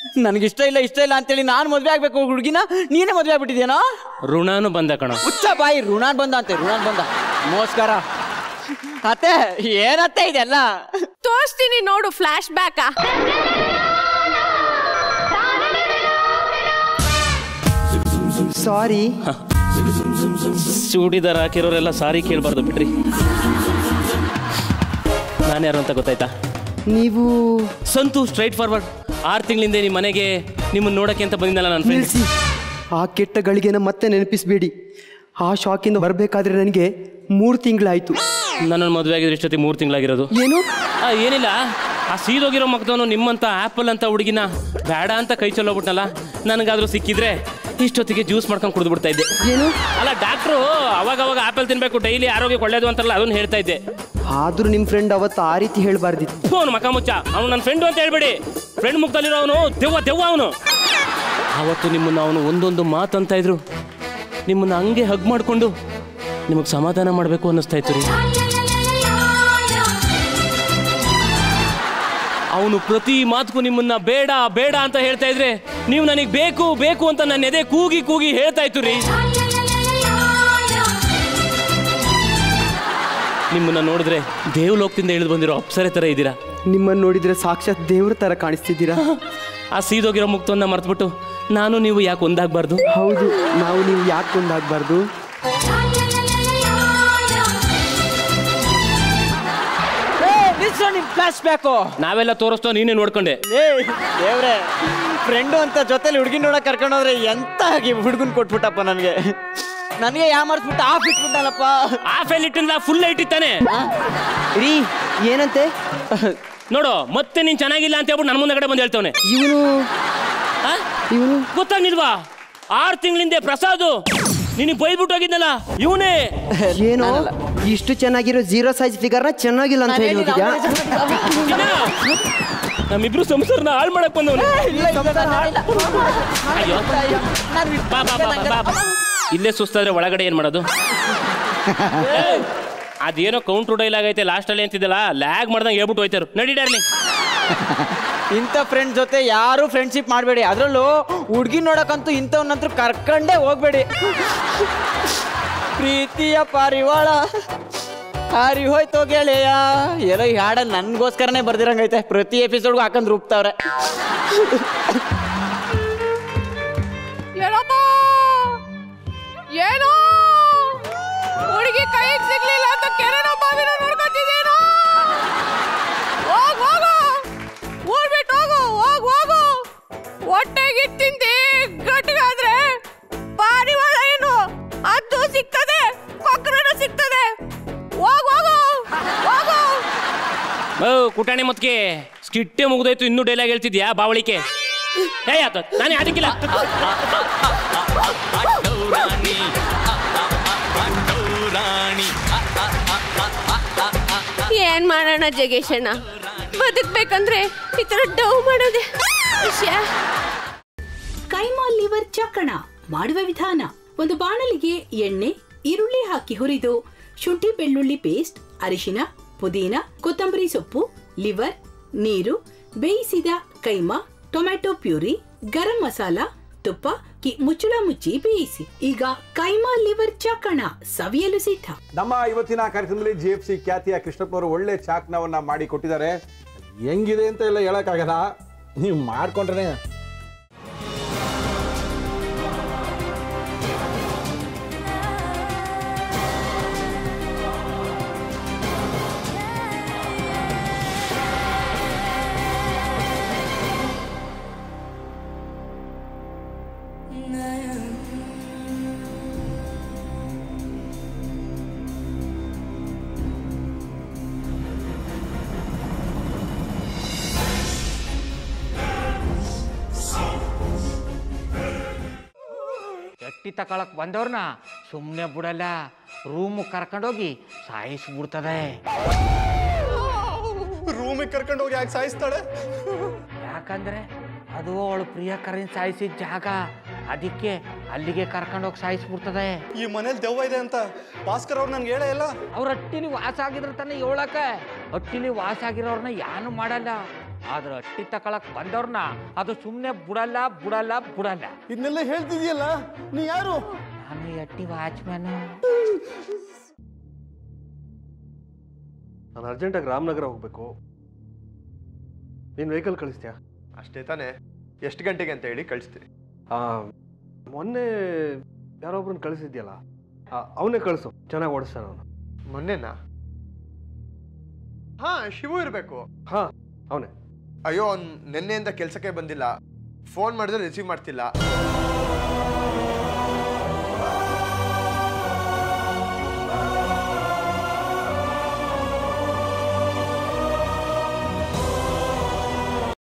ನನಗೆ ಇಷ್ಟ ಇಲ್ಲ ಇಷ್ಟ ಇಲ್ಲ ಅಂತೇಳಿ ನಾನು ಮದ್ವೆ ಆಗ್ಬೇಕು ಹುಡುಗಿನ ನೀನೇ ಮದ್ವೆ ಆಗ್ಬಿಟ್ಟಿದ್ಯೇನೋ ಋಣಾನು ಬಂದ ಕಣ ಹುಚ್ಚ ಬಾಯಿ ಋಣಾನ್ ಬಂದ ಅಂತೆ ಋಣಾನ್ ಬಂದ ನಮಸ್ಕಾರ ಅತ್ತೆ ಏನತ್ತೆ ಇದೆಲ್ಲ ತೋರಿಸ್ತೀನಿ ನೋಡು ಫ್ಲಾಶ್ ಬ್ಯಾಕಾ ಸಾರಿ ಚೂಡಿದಾರ ಹಾಕಿರೋರೆಲ್ಲ ಸಾರಿ ಕೇಳಬಾರ್ದು ಬಿಡ್ರಿ ನಾನು ಯಾರು ಅಂತ ಗೊತ್ತಾಯ್ತಾ ನೀವು ಸಂತು ಸ್ಟ್ರೈಟ್ ಫಾರ್ವರ್ಡ್ ಆರು ತಿಂಗಳಿಂದ ನಿಮ್ಮ ಮನೆಗೆ ನಿಮ್ಮನ್ನ ನೋಡಕ್ಕೆ ಅಂತ ಬಂದಿದ್ದಲ್ಲ ನನ್ನ ಫ್ರೆಂಡ್ಸ್ ನಿಲ್ಸಿ ಆ ಕೆಟ್ಟ ಗಳಿಗೆನ ಮತ್ತೆ ನೆನಪಿಸ್ಬೇಡಿ ಆ ಶಾಕಿಂದ ಬರಬೇಕಾದ್ರೆ ನನಗೆ ಮೂರು ತಿಂಗಳಾಯ್ತು ನನ್ನನ್ನು ಮದುವೆ ಆಗಿದ್ರೆ ಇಷ್ಟೊತ್ತಿ ಮೂರು ತಿಂಗಳಾಗಿರೋದು ಏನು ಆ, ಏನಿಲ್ಲ ಆ ಸೀದೋಗಿರೋ ಮಗದವನು ನಿಮ್ಮಂತ ಆ್ಯಪಲ್ ಅಂತ ಹುಡುಗಿನ ಬೇಡ ಅಂತ ಕೈ ಚಲ್ಲೋಗ್ಬಿಟ್ನಲ್ಲ ನನಗಾದ್ರೂ ಸಿಕ್ಕಿದ್ರೆ ಇಷ್ಟೊತ್ತಿಗೆ ಜ್ಯೂಸ್ ಮಾಡ್ಕೊಂಡು ಕುಡಿದು ಬಿಡ್ತಾ ಇದ್ದೆ ಏನು ಅಲ್ಲ ಡಾಕ್ಟ್ರು ಅವಾಗ ಅವಾಗ ಆಪಲ್ ತಿನ್ಬೇಕು ಡೈಲಿ ಆರೋಗ್ಯಕ್ಕೆ ಒಳ್ಳೇದು ಅಂತಾರಲ್ಲ ಅದನ್ನ ಹೇಳ್ತಾ ಇದ್ದೆ ಆದ್ರೂ ನಿಮ್ಮ ಫ್ರೆಂಡ್ ಅವತ್ತು ಆ ರೀತಿ ಹೇಳಬಾರ್ದಿತ್ತು ಫೋನ್ ಮಕ ಮುಚ್ಚ ಅವನು ನನ್ನ ಫ್ರೆಂಡು ಅಂತ ಹೇಳ್ಬೇಡಿ ಫ್ರೆಂಡ್ ಮುಖದಲ್ಲಿರೋ ಅವನು ದೆವ್ವ ದೆವ್ವ ಅವನು ಆವತ್ತು ನಿಮ್ಮನ್ನ ಅವನು ಒಂದೊಂದು ಮಾತಂತ ಇದ್ರು ನಿಮ್ಮನ್ನ ಹಂಗೆ ಹಗ್ ಮಾಡಿಕೊಂಡು ನಿಮಗೆ ಸಮಾಧಾನ ಮಾಡಬೇಕು ಅನ್ನಿಸ್ತಾ ಇತ್ತು ರೀ ಅವನು ಪ್ರತಿ ಮಾತಕ್ಕೂ ನಿಮ್ಮನ್ನ ಬೇಡ ಬೇಡ ಅಂತ ಹೇಳ್ತಾ ಇದ್ರೆ ನೀವು ನನಗೆ ಬೇಕು ಬೇಕು ಅಂತ ನನ್ನ ಎದೆ ಕೂಗಿ ಕೂಗಿ ಹೇಳ್ತಾ ಇತ್ತು ರೀ ನಿಮ್ಮನ್ನ ನೋಡಿದ್ರೆ ದೇವಲೋಕದಿಂದ ಇಳಿದು ಬಂದಿರೋ ಅಪ್ಸರೆ ತರ ಇದ್ದೀರಾ ನಿಮ್ಮನ್ನು ನೋಡಿದ್ರೆ ಸಾಕ್ಷಾತ್ ದೇವ್ರ ತರ ಕಾಣಿಸ್ತಿದ್ದೀರಾ ಆ ಸೀದೋಗಿರೋ ಮುಕ್ತವನ್ನ ಮರ್ತ್ಬಿಟ್ಟು ನಾನು ನೀವು ಯಾಕೆ ಒಂದಾಗಬಾರ್ದು ಹೌದು ನಾವು ನೀವು ಯಾಕೆ ಒಂದಾಗಬಾರ್ದು ನಿಲ್ಸೋ ನಿಮ್ ಫ್ಲಾಶ್ ಬ್ಯಾಕು ನಾವೆಲ್ಲ ತೋರಿಸ್ತೋ ನೀನೇ ನೋಡ್ಕೊಂಡೆ ಏ ದೇವ್ರೆ ಫ್ರೆಂಡು ಅಂತ ಜೊತೆಲಿ ಹುಡುಗಿ ನೋಡಕ್ ಕರ್ಕೊಂಡು ಹೋದ್ರೆ ಎಂತ ಹುಡುಗನ್ ಕೊಟ್ಬಿಟ್ಟಪ್ಪ ನನಗೆ ನನಗೆ ಯಾಮರ್ಸ್ಬಿಟ್ಟು ಆಫ್ ಇಟ್ಬಿಟ್ಟಲ್ಲಪ್ಪ ಆ ಫೈಲ್ ಇಟ್ಟಿಂದ ಫುಲ್ ಲೈಟ್ ಇತ್ತಾನೆ ರೀ ಏನಂತೆ ನೋಡು ಮತ್ತೆ ನೀನ್ ಚೆನ್ನಾಗಿಲ್ಲ ಅಂತ ಹೇಳ್ಬಿಟ್ಟು ನನ್ನ ಮುಂದೆ ಕಡೆ ಬಂದು ಹೇಳ್ತವನೆ ಇವನು ಇವನು ಗೊತ್ತಾಗಿಲ್ವಾ ಆರು ತಿಂಗಳಿಂದ ಪ್ರಸಾದ್ ನಿನಗೆ ಬೈದ್ಬಿಟ್ಟು ಹೋಗಿದ್ನಲ್ಲ ಇವನೇ ಏನೋ ಇಷ್ಟು ಚೆನ್ನಾಗಿರೋ ಜೀರೋ ಸೈಜ್ ಫಿಗರ್ನ ಚೆನ್ನಾಗಿಲ್ಲ ಅಂತ ಹೇಳಿ ಹೋಗಿದ್ಯಾ ನಮ್ಮಿಬ್ರು ಸಂಸಾರನ ಹಾಳು ಮಾಡಕ್ ಬಂದವನು ಅಯ್ಯೋ ಬಾ ಬಾ ಬಾ ಬಾ, ಬಾ ಬಾ. ಇಲ್ಲೇ ಸುಸ್ತಾದ್ರೆ ಒಳಗಡೆ ಏನ್ ಮಾಡೋದು ಏಯ್, ಅದೇನೋ ಕೌಂಟ್ರ್ ಡೈಲಾಗ್ ಐತೆ ಲಾಸ್ಟ್ ಅಲ್ಲಿ ಅಂತಿದ್ದಲ್ಲ ಲ್ಯಾಗ್ ಮಾಡ್ದಂಗೆ ಹೇಳ್ಬಿಟ್ಟು ಹೋಯ್ತಾರು ನಡಿ ಡಾರ್ಲಿಂಗ್ ಇಂಥ ಫ್ರೆಂಡ್ ಜೊತೆ ಯಾರು ಫ್ರೆಂಡ್ಶಿಪ್ ಮಾಡಬೇಡಿ ಅದರಲ್ಲೂ ಹುಡುಗಿ ನೋಡಕ್ಕಂತೂ ಇಂಥವ್ನಂತೂ ಕರ್ಕೊಂಡೇ ಹೋಗ್ಬೇಡಿ ಪ್ರೀತಿಯ ಪಾರಿವಾಳ ಹಾರಿ ಹೋಯ್ತು ಗೆಳೆಯ ಎಲ್ಲೋ ಈ ಹಾಡ ನನ್ಗೋಸ್ಕರನೇ ಬರ್ದಿರಂಗೈತೆ ಪ್ರತಿ ಎಪಿಸೋಡ್ಗೂ ಹಾಕೊಂಡ್ ರೂಪ್ತಾವ್ರೆ ಏನಪ್ಪ ಏನೋ ಹುಡುಗಿ ಕೈಗೆ ಸಿಗ್ಲಿಲ್ಲ ಅಂತ ಕೆರೆನೋ ಬಾವಿನ ನೋಡ್ಕೊತಿದ್ದೇನೋ ಹೋಗ್ ಹೋಗು ಊರ್ ಬಿಟ್ಟು ಹೋಗು ಹೋಗ್ ಹೋಗು ಹೊಟ್ಟೆಗೆ ತಿಂದಿ ಗಟ್ಟಿಗಾದ್ರೆ ಪಾರಿವಾಳ ಏನು ಅದು ಸಿಗ್ತದೆ ಕೊಕ್ಕರನು ಸಿಗ್ತದೆ ಹೋಗ್ ಹೋಗು ಹೋಗು ಓ ಕುಟಾಣಿ ಮತ್ಕೆ ಸ್ಕಿಟ್ಟೆ ಮುಗ್ದೋಯ್ತು ಇನ್ನೂ ಡೈಲಾಗ್ ಹೇಳ್ತಿದ್ಯಾ ಬಾವಳಿಕೆ ಏ ಆತ ನಾನೇ ಅದಕ್ಕಿಲ್ಲ ಏನ್ ಮಾಡೋಣ ಜಗೇಶಣ್ಣ ಬದುಕ್ಬೇಕಂದ್ರೆ ಈ ತರ ಡವ್ ಮಾಡೋದೆ ವಿಷಯ ಕೈಮಾ ಲಿವರ್ ಚಕ್ಕಣ ಮಾಡುವ ವಿಧಾನ ಒಂದು ಬಾಣಲಿಗೆ ಎಣ್ಣೆ ಈರುಳ್ಳಿ ಹಾಕಿ ಹುರಿದು ಶುಂಠಿ ಬೆಳ್ಳುಳ್ಳಿ ಪೇಸ್ಟ್ ಅರಿಶಿನ ಪುದೀನ ಕೊತ್ತಂಬರಿ ಸೊಪ್ಪು ಲಿವರ್ ನೀರು ಬೇಯಿಸಿದ ಕೈಮಾ ಟೊಮ್ಯಾಟೊ ಪ್ಯೂರಿ ಗರಂ ಮಸಾಲ ತುಪ್ಪ ಕಿ ಮುಚ್ಚಳ ಮುಚ್ಚಿ ಬೇಯಿಸಿ ಈಗ ಕೈಮಾ ಲಿವರ್ ಚಕ್ಕಣ ಸವಿಯಲು ಸಿದ್ಧ ನಮ್ಮ ಇವತ್ತಿನ ಕಾರ್ಯಕ್ರಮದಲ್ಲಿ ಜಿ ಎಫ್ ಸಿ ಖ್ಯಾತಿಯ ಕೃಷ್ಣಪ್ಪನವರು ಒಳ್ಳೆ ಚಾಕ್ನವನ್ನ ಮಾಡಿ ಕೊಟ್ಟಿದ್ದಾರೆ ಹೆಂಗಿದೆ ಅಂತ ಎಲ್ಲ ಹೇಳಕ್ಕಾಗಲ್ಲ ನೀವು ಮಾಡ್ಕೊಂಡ್ರೆ ಗಟ್ಟಿ ತಕೊಳಕ್ ಬಂದವ್ರನ್ನ ಸುಮ್ಮನೆ ಬಿಡಲ್ಲ ರೂಮ್ ಕರ್ಕೊಂಡೋಗಿ ಸಾಯಿಸ್ಬಿಡ್ತದೆ ರೂಮಿಗೆ ಕರ್ಕೊಂಡು ಹೋಗಿ ಯಾಕೆ ಸಾಯಿಸ್ತಾಳೆ ಯಾಕಂದ್ರೆ ಅದು ಅವಳು ಪ್ರಿಯಕರನ್ ಸಾಯಿಸಿದ ಜಾಗ ಅದಕ್ಕೆ ಅಲ್ಲಿಗೆ ಕರ್ಕೊಂಡೋಗಿ ಸಾಯಿಸ್ಬಿಡ್ತದೆ ಈ ಮನೇಲಿ ದೆವ್ವ ಇದೆ ಅಂತ ಭಾಸ್ಕರ್ ಅವ್ರು ನನ್ಗೆ ಹೇಳೇ ಇಲ್ಲ ಅವ್ರ ಹಟ್ಟಿಲಿ ವಾಸ ಆಗಿದ್ರೆ ತಾನೇ ಏಳಕ ಹಟ್ಟಿಲಿ ವಾಸ ಆಗಿರೋರ್ನ ಯಾನು ಮಾಡಲ್ಲ ಆದ್ರೆ ಅಟ್ಟಿ ತಕೊಳಕ್ ಬಂದವ್ರನ್ನ ಅದು ಸುಮ್ಮನೆ ಬಿಡಲ್ಲ ಬಿಡಲ್ಲ ಬಿಡಲ್ಲ ಇದನ್ನೆಲ್ಲ ಹೇಳ್ತಿದ್ಯಲ್ಲ ನೀ ಯಾರು ನಾನು ಈ ಅಟ್ಟಿ ವಾಚ್ಮ್ಯಾನ್ ನಾನು ಅರ್ಜೆಂಟಾಗಿ ರಾಮನಗರ ಹೋಗ್ಬೇಕು ನೀನು ವೆಹಿಕಲ್ ಕಳಿಸ್ತೀಯಾ ಅಷ್ಟೇ ತಾನೇ ಎಷ್ಟು ಗಂಟೆಗೆ ಅಂತ ಹೇಳಿ ಕಳಿಸ್ತೀನಿ ಆ, ಮೊನ್ನೆ ಯಾರೊಬ್ರನ್ನ ಕಳಿಸಿದ್ಯಲ್ಲ ಅವನೇ ಕಳಿಸು ಚೆನ್ನಾಗಿ ಓಡಿಸ್ತಾನ ಅವನು ಮೊನ್ನೆನಾ ಹಾ ಶಿವು ಇರಬೇಕು ಹಾ ಅವನೇ ಅಯ್ಯೋ ಅವ್ನು ನಿನ್ನೆಯಿಂದ ಕೆಲಸಕ್ಕೆ ಬಂದಿಲ್ಲ ಫೋನ್ ಮಾಡಿದ್ರೆ ರಿಸೀವ್ ಮಾಡ್ತಿಲ್ಲ